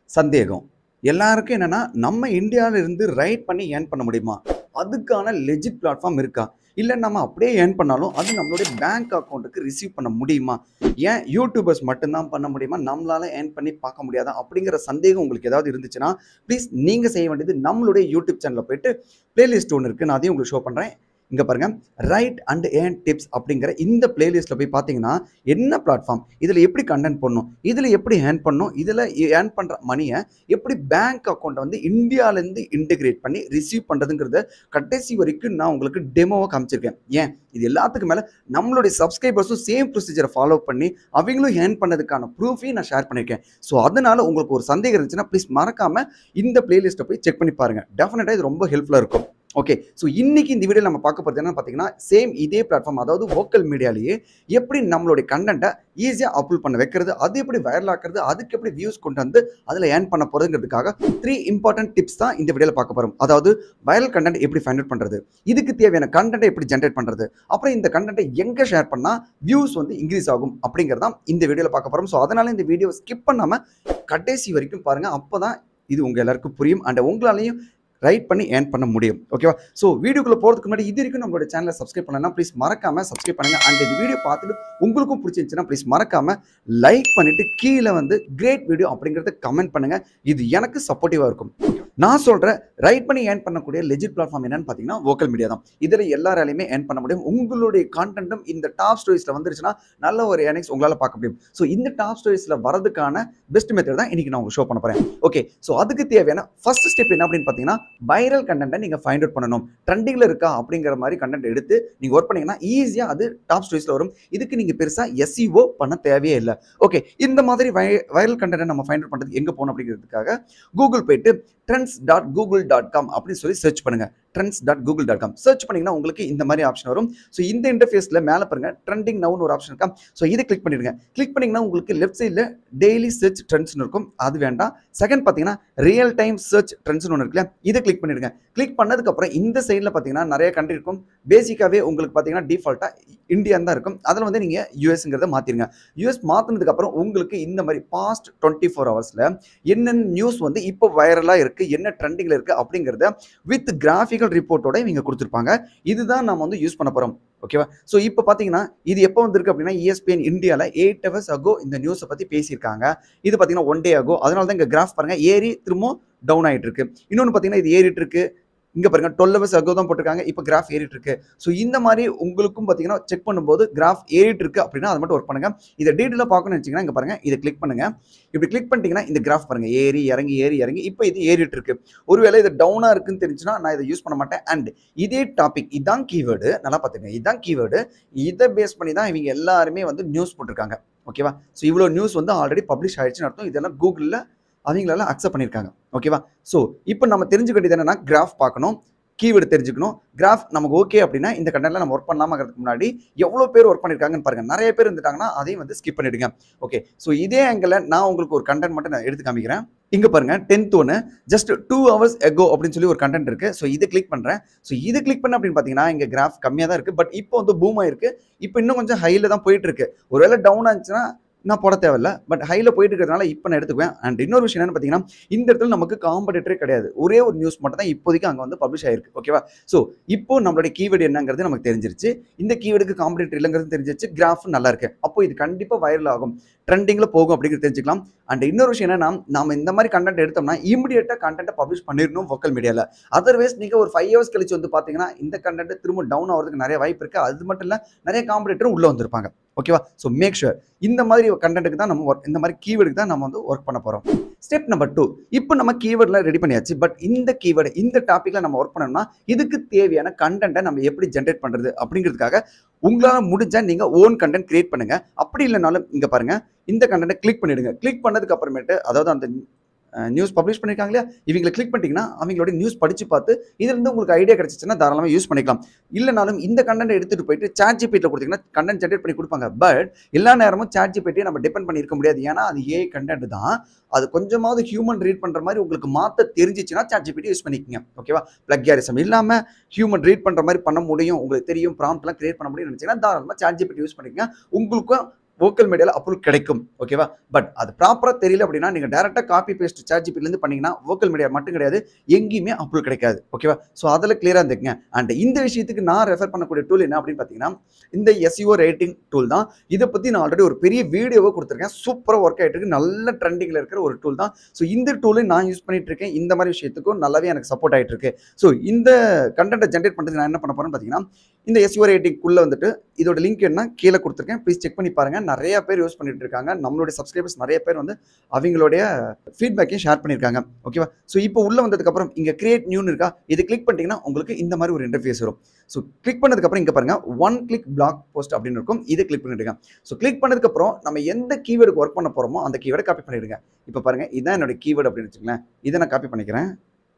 சந்தேகம் எல்லாருக்கும் என்னன்னா நம்ம இந்தியாவில இருந்து ரைட் பண்ணி ஏர்ன் பண்ண முடியுமா அதுக்கான லெஜிட் பிளாட்ஃபார்ம் இருக்கா இல்லை நம்ம அப்படியே ஏர்ன் பண்ணாலும் அது நம்மளுடைய பேங்க் அக்கௌண்ட்டுக்கு ரிசீவ் பண்ண முடியுமா ஏன் யூடியூபர்ஸ் மட்டும்தான் பண்ண முடியுமா நம்மளால ஏர்ன் பண்ணி பார்க்க முடியாதா அப்படிங்கிற சந்தேகம் உங்களுக்கு ஏதாவது இருந்துச்சுன்னா ப்ளீஸ் நீங்கள் செய்ய வேண்டியது நம்மளுடைய யூடியூப் சேனலில் போயிட்டு பிளேலிஸ்ட் ஒன்று இருக்குது நான் அதையும் உங்களுக்கு ஷோ பண்ணுறேன் இங்கே பாருங்க ரைட் அண்ட் ஏர்ன் டிப்ஸ் அப்படிங்கிற இந்த பிளேலிஸ்ட்டில் போய் பார்த்தீங்கன்னா என்ன பிளாட்ஃபார்ம் இதில் எப்படி கண்டென்ட் பண்ணணும் இதில் எப்படி ஏர்ன் பண்ணணும் இதில் ஏர்ன் பண்ணுற மணியை எப்படி பேங்க் அக்கௌண்ட்டை வந்து இந்தியாவிலேருந்து இன்டிகிரேட் பண்ணி ரிசீவ் பண்ணுறதுங்கிறத கடைசி வரைக்கும் நான் உங்களுக்கு டெமோவை காமிச்சிருக்கேன் ஏன் இது எல்லாத்துக்கும் மேலே நம்மளுடைய சப்ஸ்கிரைபர்ஸும் சேம் ப்ரொசீஜரை ஃபாலோ பண்ணி அவங்களும் ஏர்ன் பண்ணதுக்கான ப்ரூஃபையும் நான் ஷேர் பண்ணியிருக்கேன் ஸோ அதனால உங்களுக்கு ஒரு சந்தேகம் இருந்துச்சுன்னா ப்ளீஸ் மறக்காமல் இந்த பிளேலிஸ்ட்டை போய் செக் பண்ணி பாருங்கள் டெஃபினட்டாக இது ரொம்ப ஹெல்ப்ஃபுல்லாக இருக்கும் ஓகே ஸோ இன்னைக்கு இந்த வீடியோ நம்ம பார்க்க போகிறது என்னன்னு பார்த்தீங்கன்னா சேம் இதே பிளாட்ஃபார்ம் அதாவது வோக்கல் மீடியாலேயே எப்படி நம்மளுடைய கண்டென்ட்டை ஈஸியாக அப்லோட் பண்ண வைக்கிறது அது எப்படி வைரல் ஆக்குறது அதுக்கு எப்படி வியூஸ் கொண்டு வந்து அதில் ஏர்ன் பண்ண போகிறதுங்கிறதுக்காக த்ரீ இம்பார்ட்டன்ட் டிப்ஸ் தான் இந்த வீடியோவில் பார்க்க போகிறோம் அதாவது வைரல் கண்டென்ட் எப்படி ஃபைண்ட் அவுட் பண்ணுறது இதுக்கு தேவையான கண்டென்ட்டை எப்படி ஜென்ரேட் பண்ணுறது அப்புறம் இந்த கண்டென்ட்டை எங்கே ஷேர் பண்ணால் வியூஸ் வந்து இன்க்ரீஸ் ஆகும் அப்படிங்கிறதான் இந்த வீடியோவில் பார்க்க போகிறோம் ஸோ அதனால இந்த வீடியோ ஸ்கிப் பண்ணாமல் கடைசி வரைக்கும் பாருங்கள் அப்போ தான் இது உங்கள் எல்லாருக்கும் புரியும் அண்ட் உங்களாலையும் ரைட் பண்ணி ஏர்ன் பண்ண முடியும் ஓகேவா ஸோ வீடியோக்குள்ள போகிறதுக்கு முன்னாடி இது வரைக்கும் நம்மளோட சேனலை சப்ஸ்கிரைப் பண்ணலாம் ப்ளீஸ் மறக்காம சப்ஸ்கிரைப் பண்ணுங்க அண்ட் இந்த வீடியோ பார்த்துட்டு உங்களுக்கும் பிடிச்சிருந்துச்சுன்னா ப்ளீஸ் மறக்காம லைக் பண்ணிட்டு கீழே வந்து கிரேட் வீடியோ அப்படிங்கிறத கமெண்ட் பண்ணுங்க இது எனக்கு சப்போர்ட்டிவாக இருக்கும் நான் சொல்கிறேன் ரைட் பண்ணி ஏர்ன் பண்ணக்கூடிய லெஜிட் பிளாட்ஃபார்ம் என்னன்னு பார்த்தீங்கன்னா வோக்கல் மீடியா தான் இதில் எல்லாராலையுமே ஏர்ன் பண்ண முடியும் உங்களுடைய கான்டென்ட்டும் இந்த டாப் ஸ்டோரிஸில் வந்துருச்சுன்னா நல்ல ஒரு ஏர்னிங்ஸ் உங்களால் பார்க்க முடியும் ஸோ இந்த டாப் ஸ்டோரிஸில் வரதுக்கான பெஸ்ட் மெத்தட் தான் இன்னைக்கு நான் உங்களுக்கு ஷோ பண்ண போகிறேன் ஓகே ஸோ அதுக்கு தேவையான ஃபர்ஸ்ட் ஸ்டெப் என்ன அப்படின்னு பார்த்தீங்கன்னா வைரல் கண்டென்ட்டை நீங்கள் ஃபைண்ட் அவுட் பண்ணணும் ட்ரெண்டிங்கில் இருக்கா அப்படிங்கிற மாதிரி கண்டென்ட் எடுத்து நீங்கள் ஒர்க் பண்ணீங்கன்னா ஈஸியாக அது டாப் ஸ்டோரிஸில் வரும் இதுக்கு நீங்கள் பெருசாக எஸ்இஓ பண்ண தேவையே இல்லை ஓகே இந்த மாதிரி வை வைரல் கண்டென்ட்டை நம்ம ஃபைண்ட் அவுட் பண்ணுறது எங்கே போகணும் அப்படிங்கிறதுக்காக கூகுள் போயிட்டு trends dot Google dot com அப்படின்னு சொல்லி சர்ச் பண்ணுங்க trends dot Google dot com search பண்ணிங்கன்னா உங்களுக்கு இந்த மாதிரி ஆப்ஷன் வரும் ஸோ இந்த இன்டர்ஃபேஸில் மேலே பாருங்க ட்ரெண்டிங் நவுன்னு ஒரு ஆப்ஷன் இருக்கா ஸோ இதை கிளிக் பண்ணிடுங்க கிளிக் பண்ணிங்கன்னா உங்களுக்கு லெஃப்ட் சைடில் டெய்லி சர்ச் ட்ரெண்ட்ஸ்னு இருக்கும் அது வேண்டாம் செகண்ட் பார்த்தீங்கன்னா ரியல் டைம் சர்ச் ட்ரெண்ட்ஸ்னு ஒன்று இருக்குல்ல இதை கிளிக் பண்ணிடுங்க கிளிக் பண்ணதுக்கப்புறம் இந்த சைடில் பார்த்தீங்கன்னா நிறைய கண்ட்ரி இருக்கும் பேசிக்காகவே உங்களுக்கு பார்த்தீங்கன்னா டிஃபால்ட்டாக இந்தியா தான் இருக்கும் அதில் வந்து நீங்கள் யூஎஸ்ங்கிறத மாற்றிடுங்க யூஎஸ் மாற்றினதுக்கப்புறம் உங்களுக்கு இந்த மாதிரி பாஸ்ட் டுவெண்ட்டி ஃபோர் ஹவர்ஸில் என்னென்ன நியூஸ் வந்து இப்போ வைரலாக இருக்குது என்ன ட்ரெண்டிங்கில் இருக்குது அப்படிங்கிறத வித் கிராஃபிக்கல் ரிப்போர்ட்டோட இவங்க கொடுத்துருப்பாங்க இதுதான் நம்ம வந்து யூஸ் பண்ண போகிறோம் ஓகேவா ஸோ இப்போ பார்த்தீங்கன்னா இது எப்போ வந்திருக்கு அப்படின்னா ESPN இந்தியாவில் எயிட் ஹவர்ஸ் அகோ இந்த நியூஸை பற்றி பேசியிருக்காங்க இது பார்த்தீங்கன்னா ஒன் டே ஆகோ அதனால தான் இங்கே கிராஃப் பாருங்க ஏறி திரும்ப டவுன் ஆகிட்டு இருக்கு இன்னொன்று பார்த்தீங்கன்னா இது ஏறிட்டு இருக்கு இங்கே பாருங்க டுவெல் ஹவர்ஸ் அகோ தான் போட்டிருக்காங்க இப்போ கிராஃப் ஏறிட்டு இருக்கு ஸோ இந்த மாதிரி உங்களுக்கும் பார்த்தீங்கன்னா செக் பண்ணும்போது கிராஃப் ஏறிட்டு இருக்கு அப்படின்னா அது மட்டும் ஒர்க் பண்ணுங்க இதை டீட்டெயிலாக பார்க்கணும்னு வச்சிங்கன்னா இங்கே பாருங்க இதை கிளிக் பண்ணுங்க இப்படி கிளிக் பண்ணிட்டீங்கன்னா இந்த கிராஃப் பாருங்க ஏறி இறங்கி ஏறி இறங்கி இப்போ இது ஏறிட்டு இருக்கு ஒருவேளை இது டவுனாக இருக்குன்னு தெரிஞ்சுன்னா நான் இதை யூஸ் பண்ண மாட்டேன் அண்ட் இதே டாபிக் இதான் கீவேர்டு நல்லா பார்த்துங்க இதான் கீவேர்டு இதை பேஸ் பண்ணி தான் இவங்க எல்லாருமே வந்து நியூஸ் போட்டிருக்காங்க ஓகேவா ஸோ இவ்வளோ நியூஸ் வந்து ஆல்ரெடி பப்ளிஷ் ஆயிடுச்சுன்னு அர்த்தம் இதெல்லாம் கூகுளில் அவங்களெல்லாம் அக்செப்ட் பண்ணியிருக்காங்க ஓகேவா ஸோ இப்போ நம்ம தெரிஞ்சுக்க வேண்டியது என்னன்னா கிராஃப் பார்க்கணும் கீவேர்டு தெரிஞ்சுக்கணும் கிராஃப் நமக்கு ஓகே அப்படின்னா இந்த கண்டென்ட்ல நம்ம ஒர்க் பண்ணலாமாங்கிறதுக்கு முன்னாடி எவ்வளோ பேர் ஒர்க் பண்ணியிருக்காங்கன்னு பாருங்க நிறைய பேர் இருந்துட்டாங்கன்னா அதையும் வந்து ஸ்கிப் பண்ணிடுங்க ஓகே ஸோ இதே ஆங்கிளில் நான் உங்களுக்கு ஒரு கண்டென்ட் மட்டும் நான் எடுத்து காமிக்கிறேன் இங்க பாருங்க டென்த் ஒன்று ஜஸ்ட் டூ ஹவர்ஸ் எகோ அப்படின்னு சொல்லி ஒரு கண்டென்ட் இருக்கு ஸோ இதை கிளிக் பண்றேன் ஸோ இது கிளிக் பண்ண அப்படின்னு பார்த்தீங்கன்னா இங்க கிராஃப் கம்மியாக தான் இருக்கு பட் இப்போ வந்து பூம் ஆயிருக்கு இப்போ இன்னும் கொஞ்சம் ஹைல தான் போயிட்டு இருக்கு ஒருவேளை டவுன் ஆச்சுன்னா நான் போட தேவையில்ல பட் ஹைல போயிட்டு இருக்கிறதுனால இப்போ நான் எடுத்துக்குவேன் அண்ட் இன்னொரு விஷயம் என்னன்னு பார்த்தீங்கன்னா இந்த இடத்துல நமக்கு காம்படிட்டரே கிடையாது ஒரே ஒரு நியூஸ் மட்டும் தான் இப்போதைக்கு அங்கே வந்து பப்ளிஷ் ஆயிருக்கு ஓகேவா ஸோ இப்போ நம்மளுடைய கீவேர்டு என்னங்கிறது நமக்கு தெரிஞ்சிருச்சு இந்த கீவேர்டுக்கு காம்படிட்டர் இல்லைங்கிறது தெரிஞ்சிருச்சு கிராஃப் நல்லா இருக்கு அப்போ இது கண்டிப்பாக வைரல் ஆகும் ட்ரெண்டிங்கில் போகும் அப்படிங்கிறது தெரிஞ்சுக்கலாம் அண்ட் இன்னொரு விஷயம் என்னன்னா நம்ம இந்த மாதிரி கண்டென்ட் எடுத்தோம்னா இமீடியட்டாக கண்டென்ட்டை பப்ளிஷ் பண்ணிடணும் வோக்கல் மீடியாவில் அதர்வைஸ் நீங்கள் ஒரு ஃபைவ் ஹவர்ஸ் கழிச்சு வந்து பார்த்தீங்கன்னா இந்த கண்டென்ட் திரும்ப டவுன் ஆகிறதுக்கு நிறைய வாய்ப்பு இருக்குது அது மட்டும் இல்லை நிறைய காம்படிட்டரும் உள்ளே வந்திருப்பாங்க ஓகேவா ஸோ மேக் ஷுர் இந்த மாதிரி கண்டென்ட்டுக்கு தான் நம்ம ஒர்க் இந்த மாதிரி கீவேர்டுக்கு தான் நம்ம வந்து ஒர்க் பண்ண போகிறோம் ஸ்டெப் நம்பர் டூ இப்போ நம்ம கீவேர்டில் ரெடி பண்ணியாச்சு பட் இந்த கீவேர்டு இந்த டாப்பிக்கில் நம்ம ஒர்க் பண்ணோம்னா இதுக்கு தேவையான கண்டென்ட்டை நம்ம எப்படி ஜென்ரேட் பண்ணுறது அப்படிங்கிறதுக்காக உங்களால் முடிஞ்சால் நீங்கள் ஓன் கண்டென்ட் கிரியேட் பண்ணுங்க அப்படி இல்லைனாலும் இங்கே பாருங்க இந்த கண்டென்ட்டை கிளிக் பண்ணிடுங்க கிளிக் பண்ணதுக்கு அப்புறமேட்டு அதாவது அந்த நியூஸ் பப்ளிஷ் பண்ணியிருக்காங்க இல்லையா இவங்களை கிளிக் பண்ணிட்டீங்கன்னா அவங்களோட நியூஸ் படித்து பார்த்து இதுலேருந்து உங்களுக்கு ஐடியா கிடைச்சிச்சுன்னா தாராளமாக யூஸ் பண்ணிக்கலாம் இல்லைனாலும் இந்த கண்டென்ட் எடுத்துகிட்டு போயிட்டு சாட் ஜிபிட்டியில் கொடுத்தீங்கன்னா கண்டென்ட் ஜென்ரேட் பண்ணி கொடுப்பாங்க பட் எல்லா நேரமும் சாட் ஜிபிட்டியை நம்ம டிபெண்ட் பண்ணி இருக்க முடியாது ஏன்னா அது ஏ கண்டென்ட் தான் அது கொஞ்சமாவது ஹியூமன் ரீட் பண்ணுற மாதிரி உங்களுக்கு மாற்ற தெரிஞ்சிச்சுன்னா சாட் ஜிபிட்டி யூஸ் பண்ணிக்கோங்க ஓகேவா பிளக்யாரிசம் இல்லாமல் ஹியூமன் ரீட் பண்ணுற மாதிரி பண்ண முடியும் உங்களுக்கு தெரியும் ப்ராம்ப்ட்லாம் கிரியேட் பண்ண முடியும்னு நினச்சிங்கன்னா தாராளமாக சாட் ஜிபிட்டி யூஸ் பண்ணிக்கோங்க உங்களுக்கும் வோக்கல் மீடியாவில் அப்ரூவல் கிடைக்கும் ஓகேவா பட் அது ப்ராப்பராக தெரியல அப்படின்னா நீங்கள் டேரெக்டாக காப்பி பேஸ்ட் சாட் ஜிபிலேருந்து பண்ணீங்கன்னா வோக்கல் மீடியா மட்டும் கிடையாது எங்கேயுமே அப்ரூவல் கிடைக்காது ஓகேவா ஸோ அதில் கிளியராக இருந்துக்குங்க அண்ட் இந்த விஷயத்துக்கு நான் ரெஃபர் பண்ணக்கூடிய டூல் என்ன அப்படின்னு பார்த்தீங்கன்னா இந்த எஸ்இஓ ரேட்டிங் டூல் தான் இதை பற்றி நான் ஆல்ரெடி ஒரு பெரிய வீடியோவை கொடுத்துருக்கேன் சூப்பராக ஒர்க் ஆகிட்டு இருக்கு நல்ல ட்ரெண்டிங்கில் இருக்கிற ஒரு டூல் தான் ஸோ இந்த டூலை நான் யூஸ் பண்ணிட்டு இருக்கேன் இந்த மாதிரி விஷயத்துக்கும் நல்லாவே எனக்கு சப்போர்ட் ஆகிட்டு இருக்கு ஸோ இந்த கண்டென்ட்டை ஜென்ரேட் பண்ணுறதுக்கு நான் என்ன பண்ண போறேன்னு பார்த்தீங்கன்னா இந்த எஸ்இஓ ரேட்டிங்குள்ளே வந்துட்டு இதோட லிங்க் என்ன கீழே கொடுத்துருக்கேன் ப்ளீஸ் செக் பண்ணி பாருங்க நிறைய பேர் யூஸ் பண்ணிட்டு இருக்காங்க நம்மளுடைய சப்ஸ்கிரைபர்ஸ் நிறைய பேர் வந்து அவங்களுடைய ஃபீட்பேக்கையும் ஷேர் பண்ணியிருக்காங்க ஓகேவா ஸோ இப்போ உள்ள வந்ததுக்கப்புறம் இங்கே கிரியேட் நியூன்னு இருக்கா இது கிளிக் பண்ணிட்டீங்கன்னா உங்களுக்கு இந்த மாதிரி ஒரு இன்டர்ஃபேஸ் வரும் ஸோ கிளிக் பண்ணதுக்கப்புறம் இங்கே பாருங்க ஒன் கிளிக் பிளாக் போஸ்ட் அப்படின்னு இருக்கும் இதை கிளிக் பண்ணிடுங்க ஸோ கிளிக் பண்ணதுக்கப்புறம் நம்ம எந்த கீவேர்டுக்கு ஒர்க் பண்ண போகிறோமோ அந்த கீவேர்டை காப்பி பண்ணிடுங்க இப்போ பாருங்க இதான் என்னோட கீவேர்டு அப்படின்னு வச்சுங்களேன் இதை நான் காப்பி பண்ணிக்கிறேன்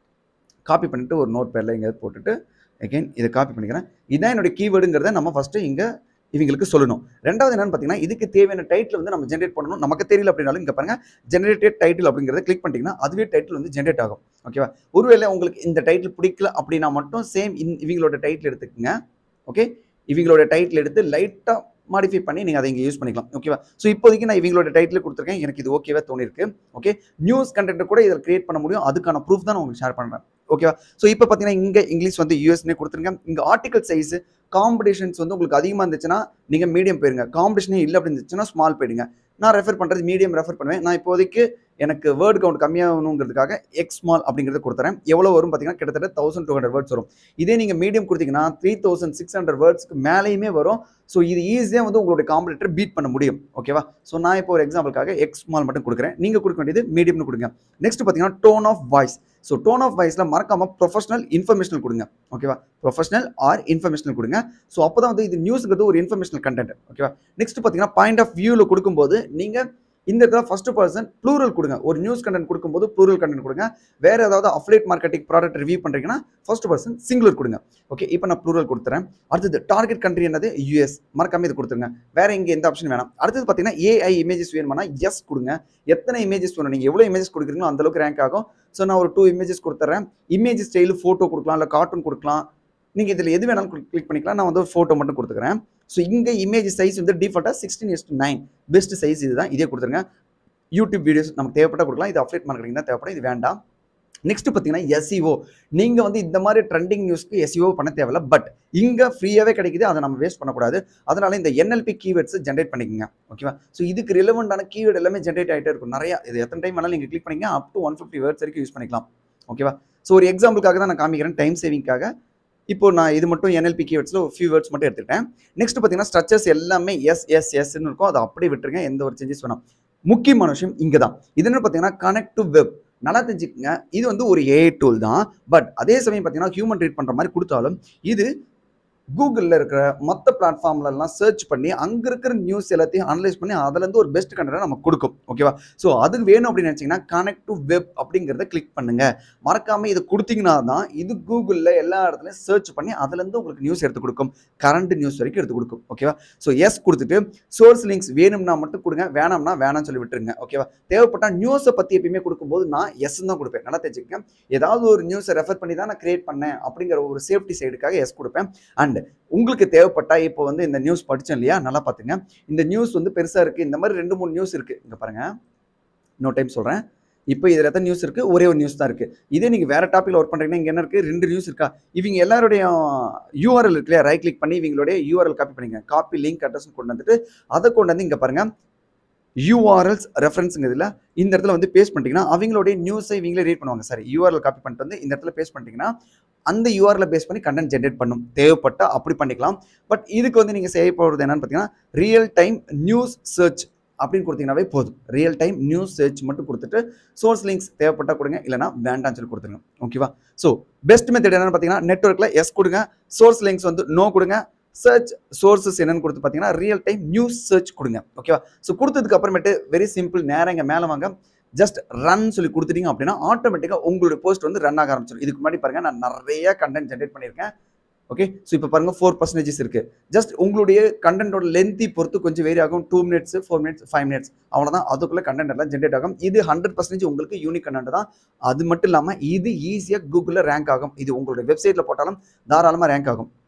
காப்பி பண்ணிட்டு ஒரு நோட் பேரில் எங்கேயாவது போட்டுட்டு அகைன் இதை காப்பி பண்ணிக்கிறேன் இதான் என்னோட கீவேர்டுங்கிறத நம்ம ஃபஸ்ட்டு இங்கே இவங்களுக்கு சொல்லணும் ரெண்டாவது என்னன்னு பார்த்தீங்கன்னா இதுக்கு தேவையான டைட்டில் வந்து நம்ம ஜென்ரேட் பண்ணணும் நமக்கு தெரியல அப்படின்னாலும் இங்கே பாருங்க ஜென்ரேட்டட் டைட்டில் அப்படிங்கிறத கிளிக் பண்ணிட்டீங்கன்னா அதுவே டைட்டில் வந்து ஜென்ரேட் ஆகும் ஓகேவா ஒருவேளை உங்களுக்கு இந்த டைட்டில் பிடிக்கல அப்படின்னா மட்டும் சேம் இவங்களோட டைட்டில் எடுத்துக்கங்க ஓகே இவங்களோட டைட்டில் எடுத்து லைட்டாக மாடிஃபை பண்ணி நீங்கள் அதை இங்கே யூஸ் பண்ணிக்கலாம் ஓகேவா ஸோ இப்போதைக்கு நான் இவங்களோட டைட்டில் கொடுத்துருக்கேன் எனக்கு இது ஓகேவா தோணிருக்கு ஓகே நியூஸ் கண்டென்ட் கூட இதில் கிரியேட் பண்ண முடியும் அதுக்கான ப்ரூஃப் தான் நான் உங்களுக்கு ஷேர் பண்ணுறேன் ஓகேவா ஸோ இப்போ பார்த்தீங்கன்னா இங்கே இங்கிலீஷ் வந்து யூஎஸ்னே கொடுத்துருங்க இங்கே ஆர்டிகல் சைஸ் காம்படிஷன்ஸ் வந்து உங்களுக்கு அதிகமாக இருந்துச்சுன்னா நீங்கள் மீடியம் போயிருங்க காம்படிஷனே இல்லை அப்படின்னு இருந்துச்சுன்னா ஸ்மால் போயிடுங்க நான் ரெஃபர் பண்ணுறது மீடியம் ரெஃபர் பண்ணுவேன் நான் இப்போதைக்கு எனக்கு வேர்ட் கவுண்ட் கம்மியாகணுங்கிறதுக்காக எக்ஸ் ஸ்மால் அப்படிங்கிறத கொடுத்துறேன் எவ்வளோ வரும் பார்த்தீங்கன்னா கிட்டத்தட்ட தௌசண்ட் டூ ஹண்ட்ரட் வேர்ட்ஸ் வரும் இதே நீங்கள் மீடியம் கொடுத்தீங்கன்னா த்ரீ தௌசண்ட் சிக்ஸ் ஹண்ட்ரட் வேர்ட்ஸ்க்கு மேலேயுமே வரும் ஸோ இது ஈஸியாக வந்து உங்களுடைய காம்படிட்டர் பீட் பண்ண முடியும் ஓகேவா ஸோ நான் இப்போ ஒரு எக்ஸாம்பிளுக்காக எக்ஸ் ஸ்மால் மட்டும் கொடுக்குறேன் நீங்கள் கொடுக்க வேண்டியது மீடியம்னு கொடுங்க நெக்ஸ்ட் பார்த்தீங்கன்னா tone of voice so tone of வாய்ஸில் மறக்காம ப்ரொஃபஷனல் இன்ஃபர்மேஷனல் கொடுங்க ஓகேவா ப்ரொஃபஷனல் ஆர் இன்ஃபர்மேஷனல் கொடுங்க ஸோ அப்போ தான் வந்து இது நியூஸுங்கிறது ஒரு இன்ஃபர்மேஷனல் கண்டென்ட் ஓகேவா நெக்ஸ்ட் பார்த்தீங்கன்னா பாயிண்ட் ஆஃப் வியூவில் கொடுக்கும்போது நீங்கள் இந்த இடத்துல ஃபர்ஸ்ட் பர்சன் ப்ளூரல் கொடுங்க ஒரு நியூஸ் கண்டென்ட் கொடுக்கும்போது ப்ளூரல் கண்டென்ட் கொடுங்க வேற ஏதாவது அஃப்லேட் மார்க்கெட்டிங் ப்ராடக்ட் ரிவ்யூ பண்ணுறீங்கன்னா ஃபர்ஸ்ட் பர்சன் சிங்குலர் கொடுங்க ஓகே இப்போ நான் ப்ளூரல் கொடுத்துறேன் அடுத்தது டார்கெட் கண்ட்ரி என்னது யூஎஸ் மறக்காம இது கொடுத்துருங்க வேற இங்கே எந்த ஆப்ஷன் வேணாம் அடுத்தது பார்த்தீங்கன்னா ஏஐ இமேஜஸ் வேணுமானா எஸ் கொடுங்க எத்தனை இமேஜஸ் வேணும் நீங்கள் எவ்வளோ இமேஜஸ் கொடுக்குறீங்களோ அந்த அளவுக்கு ரேங்க் ஆகும் ஸோ நான் ஒரு டூ இமேஜஸ் கொடுத்துட்றேன் இமேஜ் ஸ்டைல் ஃபோட்டோ கொடுக்கலாம் இல்லை கார்ட்டூன் கொடுக்கலாம் நீங்கள் இதில் எது வேணாலும் கிளிக் பண்ணிக்கலாம் நான் வந்து ஃபோட்டோ மட்டும் கொடுத்துக்கிறேன் ஸோ இங்கே இமேஜ் சைஸ் வந்து டிஃபால்ட்டாக sixteen is nine best size இதுதான் இதே கொடுத்துருங்க யூடியூப் வீடியோஸ் நமக்கு தேவைப்பட்ட கொடுக்கலாம் இது அப்டேட் மார்க்கெட்டிங் தான் தேவைப்படும் இது வேண்டாம் நெக்ஸ்ட் பார்த்தீங்கன்னா எஸ்இஓ நீங்கள் வந்து இந்த மாதிரி ட்ரெண்டிங் நியூஸ்க்கு எஸ்இஓ பண்ண தேவையில்ல பட் இங்கே ஃப்ரீயாகவே கிடைக்குது அதை நம்ம வேஸ்ட் பண்ணக்கூடாது அதனால இந்த என்எல்பி கீவேர்ட்ஸ் ஜென்ரேட் பண்ணிக்கோங்க ஓகேவா ஸோ இதுக்கு ரிலவெண்டான கீவேர்ட் எல்லாமே ஜென்ரேட் ஆகிட்டே இருக்கும் நிறையா இது எத்தனை டைம் வேணாலும் நீங்கள் கிளிக் பண்ணிங்க up to one fifty words வரைக்கும் யூஸ் பண்ணிக்கலாம் ஓகேவா ஸோ ஒரு எக்ஸாம்பிளுக்காக தான் நான் காமிக்கிறேன் டைம் சேவிங்காக இப்போ நான் இது மட்டும் என்எல்பி கீவேர்ட்ஸில் ஒரு ஃபியூ வேர்ட்ஸ் மட்டும் எடுத்துக்கிட்டேன் நெக்ஸ்ட் பார்த்தீங்கன்னா ஸ்ட்ரக்சர்ஸ் எல்லாமே எஸ் எஸ் எஸ்ன்னு இருக்கும் அதை அப்படியே விட்டுருங்க எந்த ஒரு சேஞ்சஸ் வேணாம் முக்கியமான விஷயம் இங்கே தான் இது என்ன பார்த்தீங்கன்னா கனெக்ட் டு வெப் நல்லா தெரிஞ்சுக்கங்க இது வந்து ஒரு ஏஐ டூல் தான் பட் அதே சமயம் பார்த்தீங்கன்னா ஹியூமன் ட்ரீட் பண்ணுற மாதிரி கொடுத்தாலும் இது கூகுளில் இருக்கிற மற்ற பிளாட்ஃபார்ம்லலாம் சர்ச் பண்ணி அங்கே இருக்கிற நியூஸ் எல்லாத்தையும் அனலைஸ் பண்ணி அதுலேருந்து ஒரு பெஸ்ட் கண்டென்ட் நமக்கு கொடுக்கும் ஓகேவா ஸோ அதுக்கு வேணும் அப்படின்னு நினச்சிங்கன்னா கனெக்ட் டு வெப் அப்படிங்கிறத கிளிக் பண்ணுங்க மறக்காமல் இது கொடுத்தீங்கன்னா தான் இது கூகுளில் எல்லா இடத்துலையும் சர்ச் பண்ணி அதுலேருந்து உங்களுக்கு நியூஸ் எடுத்து கொடுக்கும் கரண்ட் நியூஸ் வரைக்கும் எடுத்து கொடுக்கும் ஓகேவா ஸோ எஸ் கொடுத்துட்டு சோர்ஸ் லிங்க்ஸ் வேணும்னா மட்டும் கொடுங்க வேணாம்னா வேணாம்னு சொல்லி விட்டுருங்க ஓகேவா தேவைப்பட்டால் நியூஸை பற்றி எப்பயுமே கொடுக்கும்போது நான் எஸ் தான் கொடுப்பேன் நல்லா தெரிஞ்சுக்கங்க ஏதாவது ஒரு நியூஸை ரெஃபர் பண்ணி தான் நான் கிரியேட் பண்ணேன் அப்படிங்கிற ஒரு சேஃப்டி சைடுக்காக எஸ் கொடுப்பேன் அண்ட் உங்களுக்கு தேவைப்பட்டா இப்போ வந்து இந்த நியூஸ் படித்தேன் இல்லையா நல்லா பார்த்துங்க இந்த நியூஸ் வந்து பெருசாக இருக்குது இந்த மாதிரி ரெண்டு மூணு நியூஸ் இருக்குது இங்கே பாருங்கள் இன்னொரு டைம் சொல்கிறேன் இப்போ இதில் எத்தனை நியூஸ் இருக்குது ஒரே ஒரு நியூஸ் தான் இருக்குது இதே நீங்கள் வேறு டாப்பிக்கில் ஒர்க் பண்ணுறீங்கன்னா இங்கே என்ன இருக்குது ரெண்டு நியூஸ் இருக்கா இவங்க எல்லாருடைய யூஆர்எல் இருக்கு இல்லையா ரைட் கிளிக் பண்ணி இவங்களுடைய யூஆர்எல் காப்பி பண்ணிங்க காப்பி லிங்க் அட்ரஸ் கொண்டு வந்துட்டு அதை கொண்டு வந்து இங்கே பாருங்கள் யூஆர்எல்ஸ் ரெஃபரன்ஸுங்கிறதுல இந்த இடத்துல வந்து பேஸ்ட் பண்ணிட்டீங்கன்னா அவங்களுடைய நியூஸை இவங்களே ரீட் பண்ணுவாங்க சாரி யூஆர்எல் காப்பி பண்ணிட்டு வந்து இந்த இடத்துல பேஸ்ட் பண்ணிட்டீங்கன்னா அந்த யூஆர்எல் பேஸ் பண்ணி கண்டென்ட் ஜென்ரேட் பண்ணும் தேவைப்பட்டா அப்படி பண்ணிக்கலாம் பட் இதுக்கு வந்து நீங்கள் செய்ய போகிறது என்னன்னு பார்த்தீங்கன்னா ரியல் டைம் நியூஸ் சர்ச் அப்படின்னு கொடுத்தீங்கன்னாவே போதும் ரியல் டைம் நியூஸ் சர்ச் மட்டும் கொடுத்துட்டு சோர்ஸ் லிங்க்ஸ் தேவைப்பட்டா கொடுங்க இல்லைனா வேண்டாம்னு சொல்லி கொடுத்துருங்க ஓகேவா ஸோ பெஸ்ட் மெத்தட் என்னன்னு பார்த்தீங்கன்னா நெட்ஒர்க்கில் எஸ் கொடுங்க சோர்ஸ் லிங்க்ஸ் வந்து நோ கொடுங்க சர்ச் சோர்சஸ் என்னன்னு கொடுத்து பார்த்தீங்கன்னா ரியல் டைம் நியூஸ் சர்ச் கொடுங்க ஓகேவா ஸோ கொடுத்ததுக்கு அப்புறமேட்டு வெரி சிம்பிள் நேரம் இங்கே மேலே வாங்க ஜஸ்ட் ரன் சொல்லி கொடுத்துட்டீங்க அப்படின்னா ஆட்டோமேட்டிக்காக உங்களுடைய போஸ்ட் வந்து ரன் ஆக ஆரம்பிச்சிடும் இதுக்கு முன்னாடி பாருங்க நான் நிறைய கண்டென்ட் ஜென்ரேட் பண்ணியிருக்கேன் ஓகே ஸோ இப்போ பாருங்க ஃபோர் பர்சன்டேஜஸ் இருக்கு ஜஸ்ட் உங்களுடைய கண்டென்ட்டோட லென்த்தி பொறுத்து கொஞ்சம் வேரி ஆகும் two minutes four minutes five minutes அவ்வளோதான் அதுக்குள்ள கண்டென்ட் எல்லாம் ஜென்ரேட் ஆகும் இது ஹண்ட்ரட் பர்சன்டேஜ் உங்களுக்கு யூனிக் கண்டென்ட் தான் அது மட்டும் இல்லாமல் இது ஈஸியாக கூகுளில் ரேங்க் ஆகும் இது உங்களுடைய வெப்சைட்டில் போட்டாலும் தாராளமாக ரேங்க் ஆகும்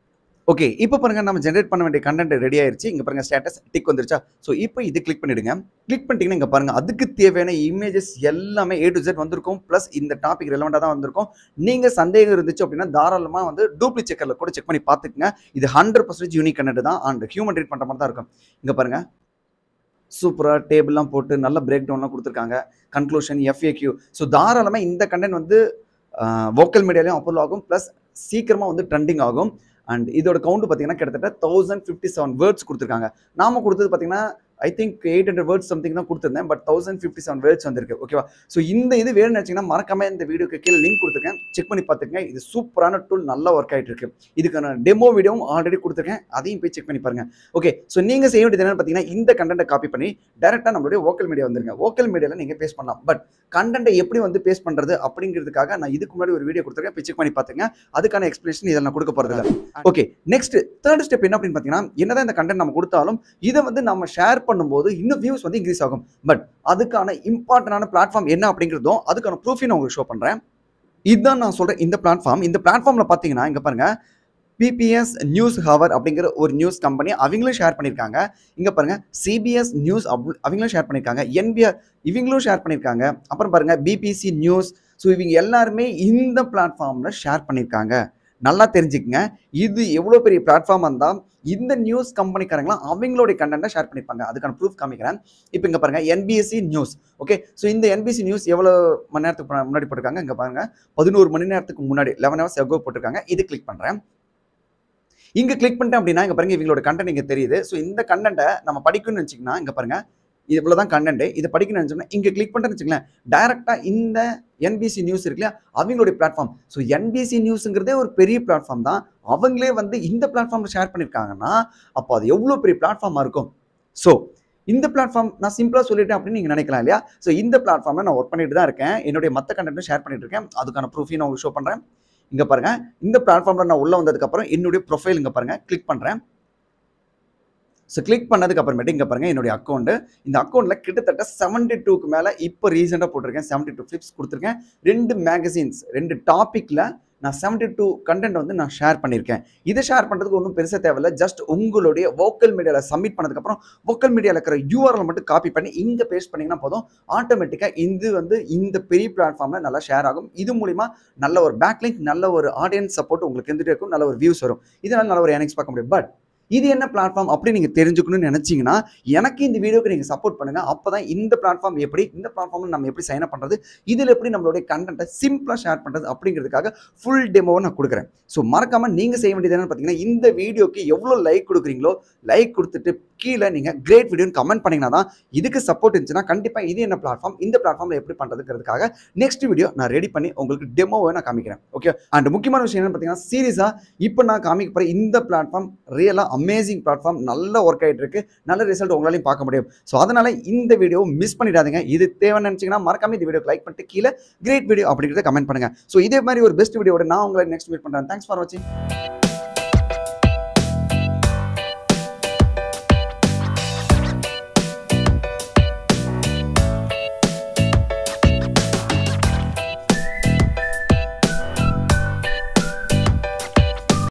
ஓகே இப்போ பாருங்க நம்ம ஜென்ரேட் பண்ண வேண்டிய கண்டென்ட் ரெடி ஆயிருச்சு இங்க பாருங்க ஸ்டேட்டஸ் டிக் வந்துருச்சா ஸோ இப்போ இது கிளிக் பண்ணிடுங்க கிளிக் பண்ணிட்டீங்கன்னா இங்க பாருங்க அதுக்கு தேவையான இமேஜஸ் எல்லாமே ஏ டு Z வந்திருக்கும் ப்ளஸ் இந்த டாபிக் ரெலவெண்டாக தான் வந்திருக்கும் நீங்க சந்தேகம் இருந்துச்சு அப்படின்னா தாராளமா வந்து டூப்ளி செக்கர்ல கூட செக் பண்ணி பார்த்துக்குங்க இது ஹண்ட்ரட் பர்சன்டேஜ் யூனிக் கண்டென்ட் தான் அண்ட் ஹியூமன் ரீட் பண்ற மாதிரி தான் இருக்கும் இங்க பாருங்க சூப்பராக டேபிள்லாம் போட்டு நல்ல பிரேக் டவுன்லாம் கொடுத்துருக்காங்க கன்க்ளூஷன் எஃப்ஏக்யூ ஸோ தாராளமாக இந்த கண்டென்ட் வந்து வோக்கல் மீடியாலையும் அப்லோட் ஆகும் ப்ளஸ் சீக்கிரமாக வந்து ட்ரெண்டிங் ஆகும் அண்ட் இதோட கவுண்ட் பார்த்தீங்கன்னா கிட்டத்தட்ட தௌசண்ட் ஃபிஃப்டி செவன் வேர்ட்ஸ் கொடுத்துருக்காங்க நாம கொடுத்தது பார்த்தீங்கன்னா I think eight hundred words something தான் கொடுத்துருந்தேன் but thousand fifty seven words வந்திருக்கு ஓகேவா ஸோ இந்த இது வேணும்னு நினச்சிங்கன்னா மறக்காம இந்த வீடியோக்கு கீழே லிங்க் கொடுத்துருக்கேன் செக் பண்ணி பார்த்துக்கங்க இது சூப்பரான டூல் நல்லா ஒர்க் ஆகிட்டு இருக்கு இதுக்கான டெமோ வீடியோவும் ஆல்ரெடி கொடுத்துருக்கேன் அதையும் போய் செக் பண்ணி பாருங்க ஓகே ஸோ நீங்கள் செய்ய வேண்டியது என்னன்னு பார்த்தீங்கன்னா இந்த கண்டென்ட்டை காப்பி பண்ணி டேரெக்டாக நம்மளுடைய வோக்கல் மீடியா வந்துருங்க வோக்கல் மீடியாவில் நீங்கள் பேஸ் பண்ணலாம் பட் கண்டென்ட்டை எப்படி வந்து பேஸ் பண்ணுறது அப்படிங்கிறதுக்காக நான் இதுக்கு முன்னாடி ஒரு வீடியோ கொடுத்துருக்கேன் போய் செக் பண்ணி பார்த்துங்க அதுக்கான எக்ஸ்பிளேஷன் இதில் நான் கொடுக்க போகிறது இல்லை ஓகே நெக்ஸ்ட் தேர்ட் ஸ்டெப் என்ன அப்படின்னு பார்த்தீங்கன்னா என்னதான் இந்த கண்டென்ட் நம்ம கொடுத்தாலும் இதை வந்து நம்ம ஷேர் பண்ணும்போது இன்னும் வியூஸ் வந்து இன்க்ரீஸ் ஆகும் பட் அதுக்கான இம்பார்ட்டன்டான பிளாட்ஃபார்ம் என்ன அப்படிங்கிறதும் அதுக்கான ப்ரூஃபையும் நான் உங்களுக்கு ஷோ பண்ணுறேன் இதுதான் நான் சொல்கிறேன் இந்த பிளாட்ஃபார்ம் இந்த பிளாட்ஃபார்மில் பார்த்தீங்கன்னா இங்கே பாருங்க பிபிஎஸ் நியூஸ் ஹவர் அப்படிங்கிற ஒரு நியூஸ் கம்பெனி அவங்களும் ஷேர் பண்ணியிருக்காங்க இங்கே பாருங்க சிபிஎஸ் நியூஸ் அவங்களும் ஷேர் பண்ணியிருக்காங்க என்பிஆர் இவங்களும் ஷேர் பண்ணியிருக்காங்க அப்புறம் பாருங்க பிபிசி நியூஸ் ஸோ இவங்க எல்லாருமே இந்த பிளாட்ஃபார்மில் ஷேர் பண்ணியிருக்காங்க நல்லா தெரிஞ்சுக்கங்க இது எவ்வளோ பெரிய பிளாட்ஃபார்ம் இருந்தால் இந்த நியூஸ் கம்பெனிக்காரங்களாம் அவங்களுடைய கண்டென்ட்டை ஷேர் பண்ணியிருப்பாங்க அதுக்கான ப்ரூஃப் காமிக்கிறேன் இப்போ இங்கே பாருங்க என்பிஎஸ்சி நியூஸ் ஓகே ஸோ இந்த என்பிசி நியூஸ் எவ்வளோ மணி நேரத்துக்கு முன்னா- முன்னாடி போட்டிருக்காங்க இங்கே பாருங்க பதினோரு மணி நேரத்துக்கு முன்னாடி லெவன் ஹவர்ஸ் எகோ போட்டிருக்காங்க இது கிளிக் பண்ணுறேன் இங்கே கிளிக் பண்ணிட்டேன் அப்படின்னா இங்கே பாருங்க இவங்களோட கண்டென்ட் இங்கே தெரியுது ஸோ இந்த கண்டென்ட்டை நம்ம படிக்கணும்னு வச்சிங்கன்னா இங்கே பாருங்க இது இவ்வளோ தான் கண்டென்ட் இதை படிக்கணும்னு நினச்சோம்னா இங்கே கிளிக் பண்ணிட்டேன்னு வச்சுங்களேன் டேரெக்டாக இந்த என்பிசி நியூஸ் இருக்கு இல்லையா அவங்களுடைய பிளாட்ஃபார்ம் ஸோ என்பிசி நியூஸுங்கிறதே ஒரு பெரிய பிளாட்ஃபார்ம் தான் அவங்களே வந்து இந்த பிளாட்ஃபார்மில் ஷேர் பண்ணியிருக்காங்கன்னா அப்போ அது எவ்வளோ பெரிய பிளாட்ஃபார்மாக இருக்கும் ஸோ இந்த பிளாட்ஃபார்ம் நான் சிம்பிளாக சொல்லிட்டேன் அப்படின்னு நீங்கள் நினைக்கலாம் இல்லையா ஸோ இந்த பிளாட்ஃபார்மில் நான் ஒர்க் பண்ணிட்டு தான் இருக்கேன் என்னுடைய மற்ற கண்டென்ட்டும் ஷேர் பண்ணிட்டு இருக்கேன் அதுக்கான ப்ரூஃபையும் நான் உங்களுக்கு ஷோ பண்ணுறேன் இங்கே பாருங்க இந்த பிளாட்ஃபார்மில் நான் உள்ள வந்ததுக்கப்புறம் என்னுடைய ப்ரொஃபைல் இங்கே பாருங்க கிளிக் பண்ணுறேன் ஸோ கிளிக் பண்ணதுக்கு அப்புறமேட்டு இங்கே பாருங்க என்னுடைய அக்கௌண்ட் இந்த அக்கௌண்ட்டில் கிட்டத்தட்ட செவன்டி டூக்கு மேலே இப்போ ரீசெண்டாக போட்டிருக்கேன் செவன்டி டூ ஃபிலிப்ஸ் கொடுத்துருக்கேன் ரெண்டு மேகசின்ஸ் ரெண்டு டாப்பிக்கில் நான் செவன்டி டூ கண்டென்ட் வந்து நான் ஷேர் பண்ணியிருக்கேன் இதை ஷேர் பண்ணுறதுக்கு ஒன்றும் பெருசாக தேவையில்ல ஜஸ்ட் உங்களுடைய வோக்கல் மீடியாவில் சப்மிட் பண்ணதுக்கப்புறம் வோக்கல் மீடியாவில் இருக்கிற யூஆர்எல் மட்டும் காப்பி பண்ணி இங்கே பேஸ்ட் பண்ணிங்கன்னா போதும் ஆட்டோமேட்டிக்காக இது வந்து இந்த பெரிய பிளாட்ஃபார்மில் நல்லா ஷேர் ஆகும் இது மூலிமா நல்ல ஒரு பேக்லிங்க் நல்ல ஒரு ஆடியன்ஸ் சப்போர்ட் உங்களுக்கு இருந்துகிட்டே இருக்கும் நல்ல ஒரு வியூஸ் வரும் இதனால் நல்ல ஒரு எனக்ஸ் பார்க்க முடியும் பட் இது என்ன பிளாட்ஃபார்ம் அப்படி நீங்கள் தெரிஞ்சுக்கணும்னு நினச்சிங்கன்னா எனக்கு இந்த வீடியோக்கு நீங்கள் சப்போர்ட் பண்ணுங்கள் அப்போ தான் இந்த பிளாட்ஃபார்ம் எப்படி இந்த பிளாட்ஃபார்மில் நம்ம எப்படி சைன் அப் பண்ணுறது இதில் எப்படி நம்மளுடைய கண்டென்ட்டை சிம்பிளாக ஷேர் பண்ணுறது அப்படிங்கிறதுக்காக ஃபுல் டெமோவை நான் கொடுக்குறேன் ஸோ மறக்காமல் நீங்கள் செய்ய வேண்டியது என்னன்னு பார்த்தீங்கன்னா இந்த வீடியோக்கு எவ்வளோ லைக் கொடுக்குறீங்களோ லைக் கொடுத்துட்டு கீழே நீங்கள் கிரேட் வீடியோன்னு கமெண்ட் பண்ணிங்கன்னா தான் இதுக்கு சப்போர்ட் இருந்துச்சுன்னா கண்டிப்பாக இது என்ன பிளாட்ஃபார்ம் இந்த பிளாட்ஃபார்மில் எப்படி பண்ணுறதுங்கிறதுக்காக நெக்ஸ்ட் வீடியோ நான் ரெடி பண்ணி உங்களுக்கு டெமோவை நான் காமிக்கிறேன் ஓகே அண்ட் முக்கியமான விஷயம் என்னன்னு பார்த்தீங்கன்னா சீரியஸாக இப்போ நான் காமிக்க போகிற இந்த பிளாட்ஃபார்ம் ரியலாக அமேசிங் பிளாட்ஃபார்ம் நல்ல ஒர்க் ஆகிட்டு இருக்கு நல்ல ரிசல்ட் உங்களாலையும் பார்க்க முடியும் ஸோ அதனால இந்த வீடியோவை மிஸ் பண்ணிடாதீங்க இது தேவைன்னு நினச்சிங்கன்னா மறக்காம இந்த வீடியோக்கு லைக் பண்ணிட்டு கீழே கிரேட் வீடியோ அப்படிங்கிறத கமெண்ட் பண்ணுங்க ஸோ இதே மாதிரி ஒரு பெஸ்ட் வீடியோட நான் உங்களை நெக்ஸ்ட் மீட் பண்ணுறேன் தேங்க்ஸ் ஃபார் வாட்சிங்